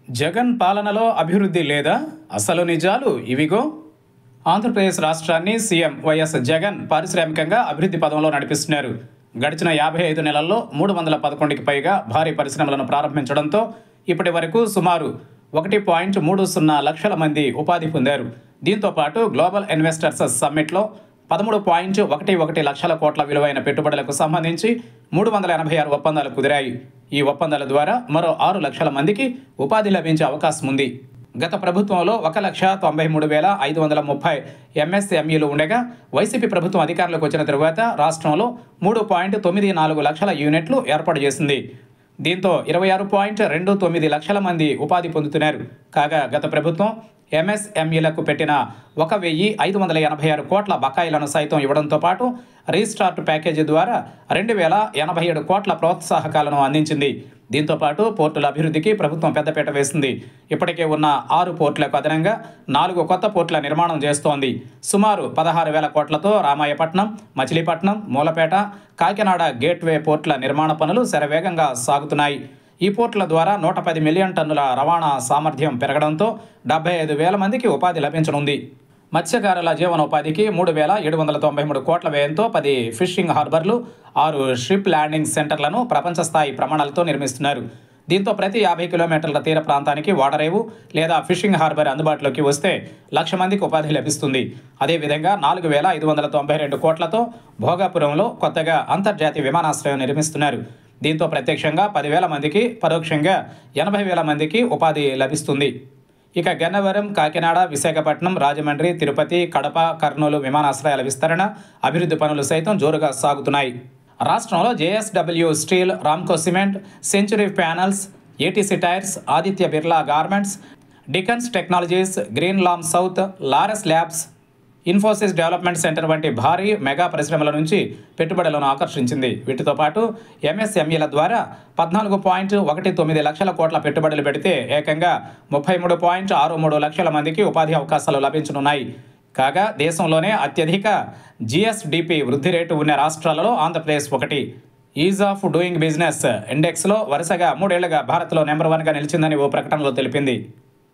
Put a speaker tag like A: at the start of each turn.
A: జగన్ పాలనలో అభివృద్ధి లేదా అసలు నిజాలు ఇవిగో ఆంధ్రప్రదేశ్ రాష్ట్రాన్ని సీఎం వైఎస్ జగన్ పారిశ్రామికంగా అభివృద్ధి పదంలో నడిపిస్తున్నారు గడిచిన యాభై ఐదు నెలల్లో మూడు వందల పదకొండుకి పైగా భారీ పరిశ్రమలను ప్రారంభించడంతో ఇప్పటి వరకు సుమారు ఒకటి పాయింట్ మూడు సున్నా లక్షల మంది ఉపాధి పొందారు దీంతో పాటు గ్లోబల్ ఇన్వెస్టర్స్ సమ్మిట్లో పదమూడు పాయింట్ ఒకటి ఒకటి లక్షల కోట్ల విలువైన పెట్టుబడులకు సంబంధించి మూడు వందల ఎనభై ఆరు ఒప్పందాలు కుదిరాయి ఈ ఒప్పందాల ద్వారా మరో ఆరు లక్షల మందికి ఉపాధి లభించే అవకాశం ఉంది గత ప్రభుత్వంలో ఒక లక్ష తొంభై మూడు వేల ఐదు వందల ముప్పై ఎంఎస్ఎంఈలు ఉండగా వైసీపీ ప్రభుత్వం అధికారంలోకి వచ్చిన తరువాత రాష్ట్రంలో మూడు పాయింట్ తొమ్మిది నాలుగు లక్షల యూనిట్లు ఏర్పాటు చేసింది దీంతో ఇరవై ఆరు పాయింట్ రెండు తొమ్మిది లక్షల మంది ఉపాధి పొందుతున్నారు కాగా గత ప్రభుత్వం ఎంఎస్ఎంఈలకు పెట్టిన ఒక వెయ్యి ఐదు వందల ఎనభై ఆరు కోట్ల బకాయిలను సైతం ఇవ్వడంతో పాటు రీస్టార్ట్ ప్యాకేజీ ద్వారా రెండు వేల ఎనభై ఏడు కోట్ల ప్రోత్సాహకాలను అందించింది దీంతో పాటు పోర్టుల అభివృద్ధికి ప్రభుత్వం పెద్దపీట వేసింది ఇప్పటికే ఉన్న ఆరు పోర్టులకు అదనంగా నాలుగు కొత్త పోర్టుల నిర్మాణం చేస్తోంది సుమారు పదహారు వేల కోట్లతో రామాయపట్నం మచిలీపట్నం మూలపేట కాకినాడ గేట్వే పోర్టుల నిర్మాణ పనులు శరవేగంగా సాగుతున్నాయి ఈ పోర్టుల ద్వారా నూట పది మిలియన్ టన్నుల రవాణా సామర్థ్యం పెరగడంతో డెబ్బై ఐదు వేల మందికి ఉపాధి లభించనుంది మత్స్యకారుల జీవనోపాధికి మూడు వేల ఏడు వందల తొంభై మూడు కోట్ల వ్యయంతో పది ఫిషింగ్ హార్బర్లు ఆరు షిప్ ల్యాండింగ్ సెంటర్లను ప్రపంచ స్థాయి ప్రమాణాలతో నిర్మిస్తున్నారు దీంతో ప్రతి యాభై కిలోమీటర్ల తీర ప్రాంతానికి వాడరేవు లేదా ఫిషింగ్ హార్బర్ అందుబాటులోకి వస్తే లక్ష మందికి ఉపాధి లభిస్తుంది అదేవిధంగా నాలుగు వేల ఐదు వందల తొంభై రెండు కోట్లతో భోగాపురంలో కొత్తగా అంతర్జాతీయ విమానాశ్రయం నిర్మిస్తున్నారు దీంతో ప్రత్యక్షంగా పదివేల మందికి పరోక్షంగా ఎనభై వేల మందికి ఉపాధి లభిస్తుంది ఇక గన్నవరం కాకినాడ విశాఖపట్నం రాజమండ్రి తిరుపతి కడప కర్నూలు విమానాశ్రయాల విస్తరణ అభివృద్ధి పనులు సైతం జోరుగా సాగుతున్నాయి రాష్ట్రంలో JSW steel Ramco cement century panels ATC tyres Aditya Birla garments Dixon technologies Greenlam south Laurus labs Infosys development centre వంటి భారీ మెగా పరిశ్రమల నుంచి పెట్టుబడులను ఆకర్షించింది వీటితో పాటు ఎంఎస్ఎంఈల ద్వారా పద్నాలుగు పాయింట్ ఒకటి తొమ్మిది లక్షల కోట్ల పెట్టుబడులు పెడితే ఏకంగా ముప్పై మూడు పాయింట్ ఆరు మూడు లక్షల మందికి ఉపాధి అవకాశాలు లభించనున్నాయి కాగా దేశంలోనే అత్యధిక జిఎస్డిపి వృద్ధి రేటు ఉన్న రాష్ట్రాలలో ఆంధ్రప్రదేశ్ ఒకటి ఈజ్ ఆఫ్ డూయింగ్ బిజినెస్ ఇండెక్స్లో వరుసగా మూడేళ్లుగా భారత్లో నెంబర్ వన్గా నిలిచిందని ఓ ప్రకటనలో తెలిపింది